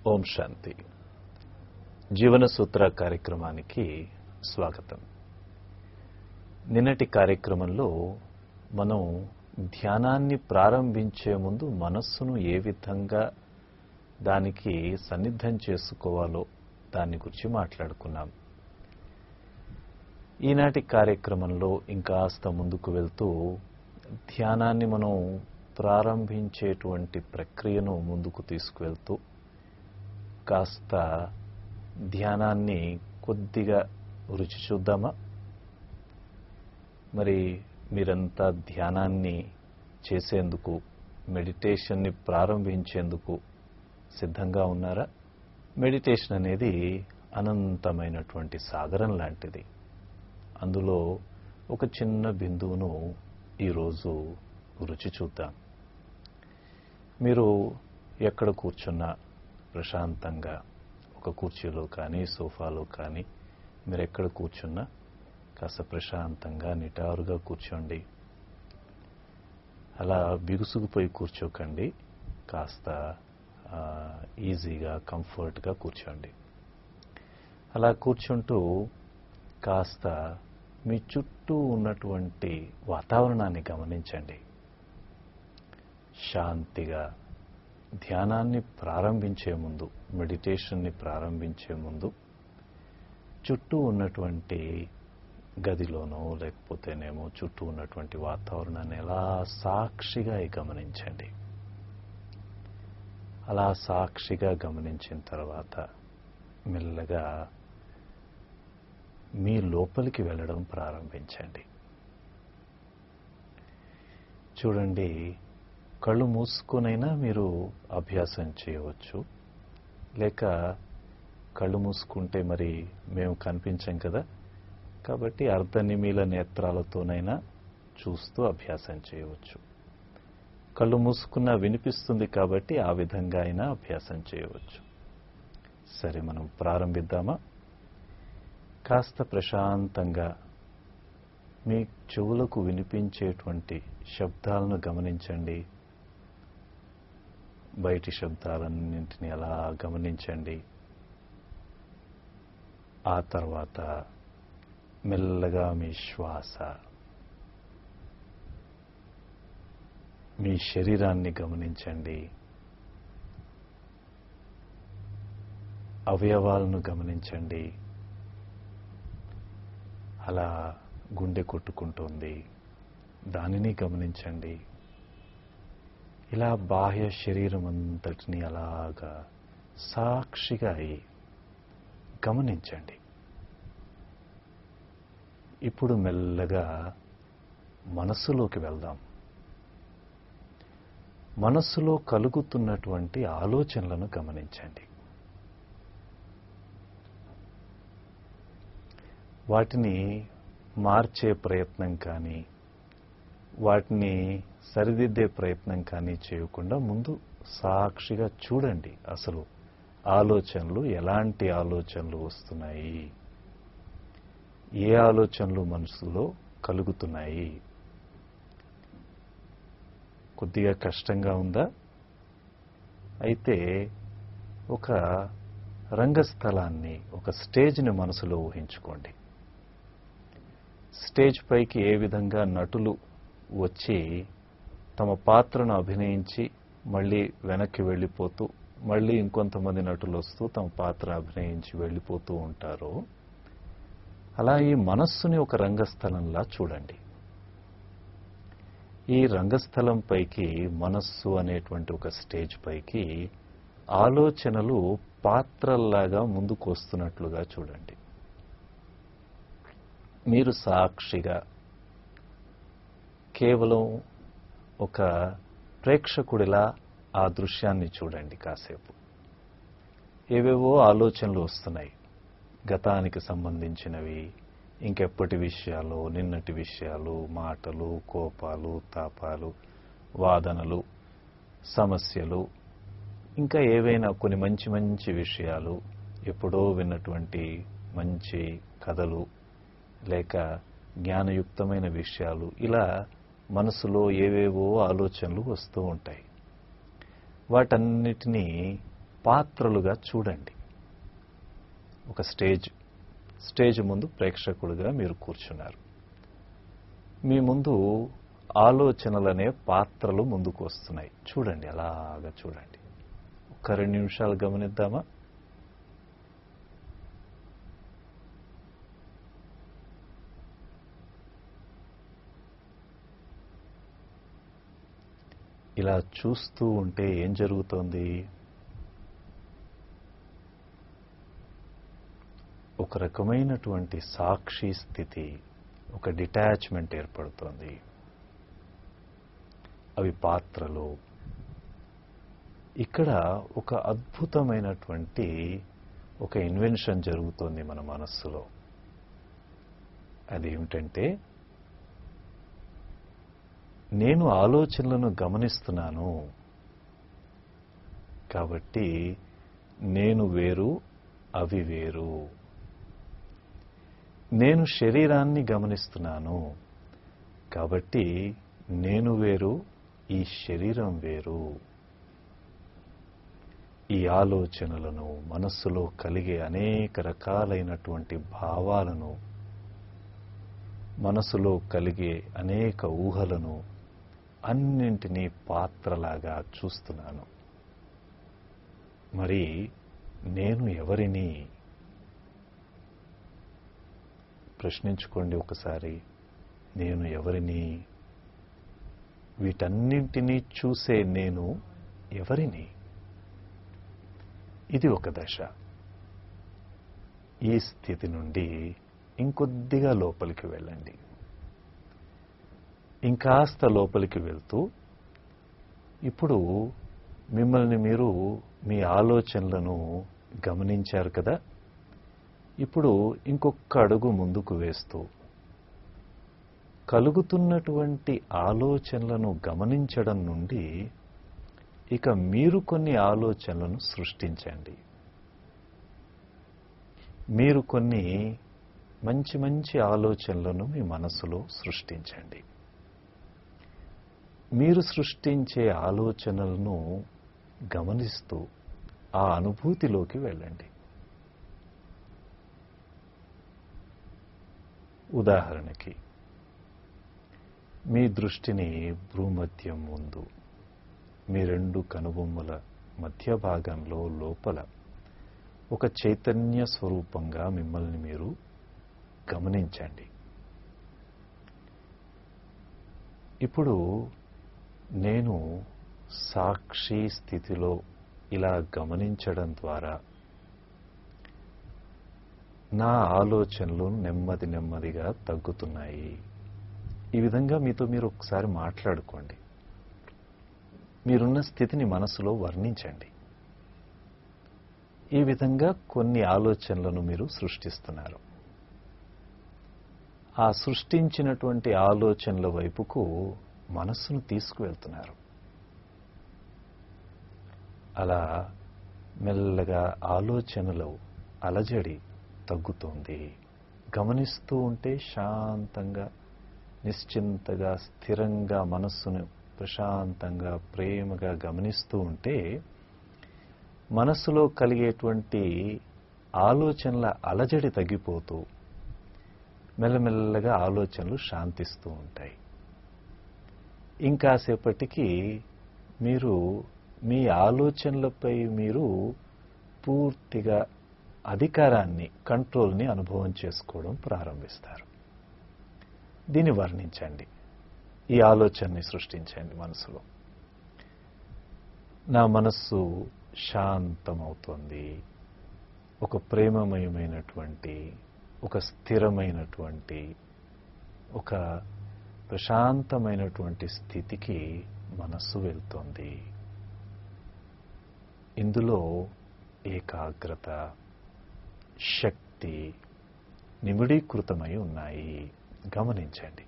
ఓం శాంతి జీవన సూత్ర కార్యక్రమానికి స్వాగతం నిన్నటి కార్యక్రమంలో మనం ధ్యానాన్ని ప్రారంభించే ముందు మనస్సును ఏ విధంగా దానికి సన్నిద్ధం చేసుకోవాలో దాని గురించి మాట్లాడుకున్నాం ఈనాటి కార్యక్రమంలో ఇంకాస్త ముందుకు వెళ్తూ ధ్యానాన్ని మనం ప్రారంభించేటువంటి ప్రక్రియను ముందుకు తీసుకువెళ్తూ కాస్త ధ్యానాన్ని కొద్దిగా రుచి చూద్దామా మరి మీరంతా ధ్యానాన్ని చేసేందుకు మెడిటేషన్ని ప్రారంభించేందుకు సిద్ధంగా ఉన్నారా మెడిటేషన్ అనేది అనంతమైనటువంటి సాగరం లాంటిది అందులో ఒక చిన్న బిందువును ఈరోజు రుచి చూద్దాం మీరు ఎక్కడ కూర్చున్నా ప్రశాంతంగా ఒక కుర్చీలో కానీ సోఫాలో కానీ మీరు ఎక్కడ కూర్చున్నా కాస్త ప్రశాంతంగా నిటారుగా కూర్చోండి అలా బిగుసుకుపోయి కూర్చోకండి కాస్త ఆ, ఈజీగా కంఫర్ట్గా కూర్చోండి అలా కూర్చుంటూ కాస్త మీ చుట్టూ ఉన్నటువంటి వాతావరణాన్ని గమనించండి శాంతిగా ధ్యానాన్ని ప్రారంభించే ముందు మెడిటేషన్ని ప్రారంభించే ముందు చుట్టూ ఉన్నటువంటి గదిలోనో లేకపోతేనేమో చుట్టూ ఉన్నటువంటి వాతావరణాన్ని ఎలా సాక్షిగా గమనించండి అలా సాక్షిగా గమనించిన తర్వాత మెల్లగా మీ లోపలికి వెళ్ళడం ప్రారంభించండి చూడండి కళ్ళు మూసుకొనైనా మీరు అభ్యాసం చేయవచ్చు లేక కళ్ళు మూసుకుంటే మరి మేము కనిపించాం కదా కాబట్టి అర్ధనిమీల నేత్రాలతోనైనా చూస్తూ అభ్యాసం చేయవచ్చు కళ్ళు మూసుకున్నా వినిపిస్తుంది కాబట్టి ఆ విధంగా అయినా అభ్యాసం చేయవచ్చు సరే మనం ప్రారంభిద్దామా కాస్త ప్రశాంతంగా మీ చెవులకు వినిపించేటువంటి శబ్దాలను గమనించండి బయటి శబ్దాలన్నింటినీ అలా గమనించండి ఆ తర్వాత మెల్లగా మీ శ్వాస మీ శరీరాన్ని గమనించండి అవయవాలను గమనించండి అలా గుండె కొట్టుకుంటుంది దానిని గమనించండి ఇలా బాహ్య శరీరం అంతటిని అలాగా సాక్షిగా అయి గమనించండి ఇప్పుడు మెల్లగా మనస్సులోకి వెళ్దాం మనస్సులో కలుగుతున్నటువంటి ఆలోచనలను గమనించండి వాటిని మార్చే ప్రయత్నం కానీ వాటిని సరిదిద్దే ప్రయత్నం కానీ చేయకుండా ముందు సాక్షిగా చూడండి అసలు ఆలోచనలు ఎలాంటి ఆలోచనలు వస్తున్నాయి ఏ ఆలోచనలు మనసులో కలుగుతున్నాయి కొద్దిగా కష్టంగా ఉందా అయితే ఒక రంగస్థలాన్ని ఒక స్టేజ్ని మనసులో ఊహించుకోండి స్టేజ్ పైకి ఏ విధంగా నటులు వచ్చి తమ పాత్రను అభినయించి మళ్ళీ వెనక్కి వెళ్ళిపోతూ మళ్ళీ ఇంకొంతమంది నటులు వస్తూ తమ పాత్ర అభినయించి వెళ్ళిపోతూ ఉంటారో అలా ఈ మనస్సుని ఒక రంగస్థలంలా చూడండి ఈ రంగస్థలం పైకి మనస్సు అనేటువంటి ఒక స్టేజ్ పైకి ఆలోచనలు పాత్రల్లాగా ముందుకు వస్తున్నట్లుగా చూడండి మీరు సాక్షిగా కేవలం ఒక ప్రేక్షకుడిలా ఆ దృశ్యాన్ని చూడండి కాసేపు ఏవేవో ఆలోచనలు వస్తున్నాయి గతానికి సంబంధించినవి ఇంకెప్పటి విషయాలు నిన్నటి విషయాలు మాటలు కోపాలు తాపాలు వాదనలు సమస్యలు ఇంకా ఏవైనా కొన్ని మంచి మంచి విషయాలు ఎప్పుడో విన్నటువంటి మంచి కథలు లేక జ్ఞానయుక్తమైన విషయాలు ఇలా మనసులో ఏవేవో ఆలోచనలు వస్తూ ఉంటాయి వాటన్నిటినీ పాత్రలుగా చూడండి ఒక స్టేజ్ స్టేజ్ ముందు ప్రేక్షకులుగా మీరు కూర్చున్నారు మీ ముందు ఆలోచనలనే పాత్రలు ముందుకు వస్తున్నాయి చూడండి అలాగా చూడండి ఒక రెండు నిమిషాలు గమనిద్దామా ఇలా చూస్తూ ఉంటే ఏం జరుగుతోంది ఒక రకమైనటువంటి సాక్షి స్థితి ఒక డిటాచ్మెంట్ ఏర్పడుతోంది అవి పాత్రలు ఇక్కడ ఒక అద్భుతమైనటువంటి ఒక ఇన్వెన్షన్ జరుగుతోంది మన మనస్సులో అదేమిటంటే నేను ఆలోచనలను గమనిస్తున్నాను కాబట్టి నేను వేరు అవి వేరు నేను శరీరాన్ని గమనిస్తున్నాను కాబట్టి నేను వేరు ఈ శరీరం వేరు ఈ ఆలోచనలను మనస్సులో కలిగే అనేక రకాలైనటువంటి భావాలను మనసులో కలిగే అనేక ఊహలను అన్నింటినీ పాత్రలాగా చూస్తున్నాను మరి నేను ఎవరిని ప్రశ్నించుకోండి ఒకసారి నేను ఎవరిని వీటన్నింటినీ చూసే నేను ఎవరిని ఇది ఒక దశ ఈ స్థితి నుండి ఇంకొద్దిగా లోపలికి వెళ్ళండి ఇంకాస్త లోపలికి వెళ్తూ ఇప్పుడు మిమ్మల్ని మీరు మీ ఆలోచనలను గమనించారు కదా ఇప్పుడు ఇంకొక అడుగు ముందుకు వేస్తూ కలుగుతున్నటువంటి ఆలోచనలను గమనించడం నుండి ఇక మీరు కొన్ని ఆలోచనలను సృష్టించండి మీరు కొన్ని మంచి మంచి ఆలోచనలను మీ మనసులో సృష్టించండి మీరు సృష్టించే ఆలోచనలను గమనిస్తూ ఆ అనుభూతిలోకి వెళ్ళండి ఉదాహరణకి మీ దృష్టిని భ్రూమధ్యం ముందు మీ రెండు కనుబొమ్మల మధ్య భాగంలో లోపల ఒక చైతన్య స్వరూపంగా మిమ్మల్ని మీరు గమనించండి ఇప్పుడు నేను సాక్షి స్థితిలో ఇలా గమనించడం ద్వారా నా ఆలోచనలు నెమ్మది నెమ్మదిగా తగ్గుతున్నాయి ఈ విధంగా మీతో మీరు ఒకసారి మాట్లాడుకోండి మీరున్న స్థితిని మనసులో వర్ణించండి ఈ విధంగా కొన్ని ఆలోచనలను మీరు సృష్టిస్తున్నారు ఆ సృష్టించినటువంటి ఆలోచనల వైపుకు మనస్సును తీసుకువెళ్తున్నారు అలా మెల్లగా ఆలోచనలు అలజడి తగ్గుతోంది గమనిస్తూ ఉంటే శాంతంగా నిశ్చింతగా స్థిరంగా మనస్సును ప్రశాంతంగా ప్రేమగా గమనిస్తూ ఉంటే మనస్సులో కలిగేటువంటి ఆలోచనల అలజడి తగ్గిపోతూ మెల్లమెల్లగా ఆలోచనలు శాంతిస్తూ ఉంటాయి ఇంకాసేపటికి మీరు మీ ఆలోచనలపై మీరు పూర్తిగా అధికారాన్ని కంట్రోల్ని అనుభవం చేసుకోవడం ప్రారంభిస్తారు దీన్ని వర్ణించండి ఈ ఆలోచనని సృష్టించండి మనసులో నా మనస్సు శాంతమవుతోంది ఒక ప్రేమమయమైనటువంటి ఒక స్థిరమైనటువంటి ఒక ప్రశాంతమైనటువంటి స్థితికి మనస్సు వెళ్తోంది ఇందులో ఏకాగ్రత శక్తి నిమిడీకృతమై ఉన్నాయి గమనించండి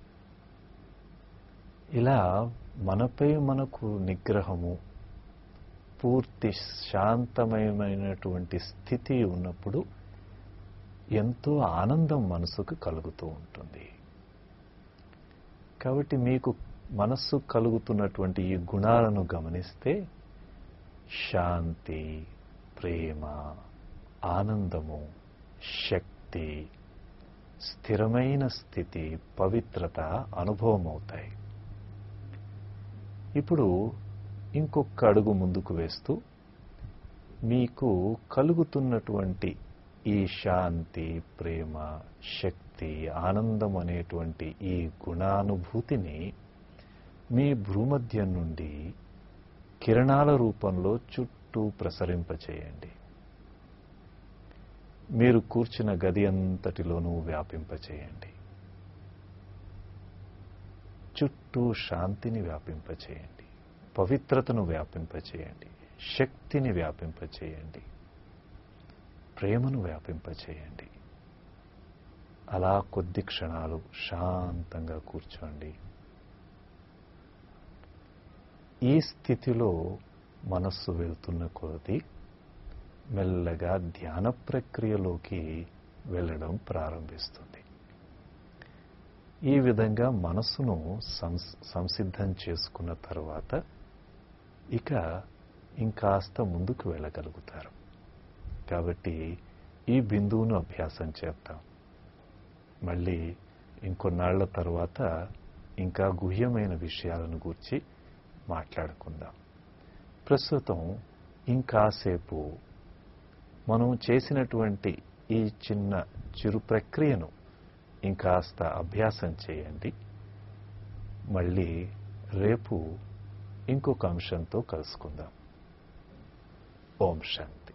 ఇలా మనపై మనకు నిగ్రహము పూర్తి శాంతమయమైనటువంటి స్థితి ఉన్నప్పుడు ఎంతో ఆనందం మనసుకు కలుగుతూ ఉంటుంది కాబట్టి మీకు మనస్సు కలుగుతున్నటువంటి ఈ గుణాలను గమనిస్తే శాంతి ప్రేమ ఆనందము శక్తి స్థిరమైన స్థితి పవిత్రత అనుభవం అవుతాయి ఇప్పుడు ఇంకొక అడుగు ముందుకు వేస్తూ మీకు కలుగుతున్నటువంటి ఈ శాంతి ప్రేమ శక్తి ఆనందం అనేటువంటి ఈ గుణానుభూతిని మీ భూమధ్యం నుండి కిరణాల రూపంలో చుట్టూ ప్రసరింపచేయండి మీరు కూర్చున్న గది అంతటిలోనూ వ్యాపింపచేయండి చుట్టూ శాంతిని వ్యాపింపచేయండి పవిత్రతను వ్యాపింపచేయండి శక్తిని వ్యాపింపచేయండి ప్రేమను వ్యాపింపచేయండి అలా కొద్ది క్షణాలు శాంతంగా కూర్చోండి ఈ స్థితిలో మనస్సు వెళ్తున్న కొలది మెల్లగా ధ్యాన ప్రక్రియలోకి వెళ్ళడం ప్రారంభిస్తుంది ఈ విధంగా మనస్సును సంసిద్ధం చేసుకున్న తర్వాత ఇక ఇంకాస్త ముందుకు వెళ్ళగలుగుతారు కాబట్టి ఈ బిందువును అభ్యాసం చేద్దాం మళ్ళీ ఇంకొన్నాళ్ల తర్వాత ఇంకా గుహ్యమైన విషయాలను గూర్చి మాట్లాడుకుందాం ప్రస్తుతం ఇంకాసేపు మనం చేసినటువంటి ఈ చిన్న చిరు ప్రక్రియను ఇంకాస్త అభ్యాసం చేయండి మళ్ళీ రేపు ఇంకొక అంశంతో కలుసుకుందాం ఓం శాంతి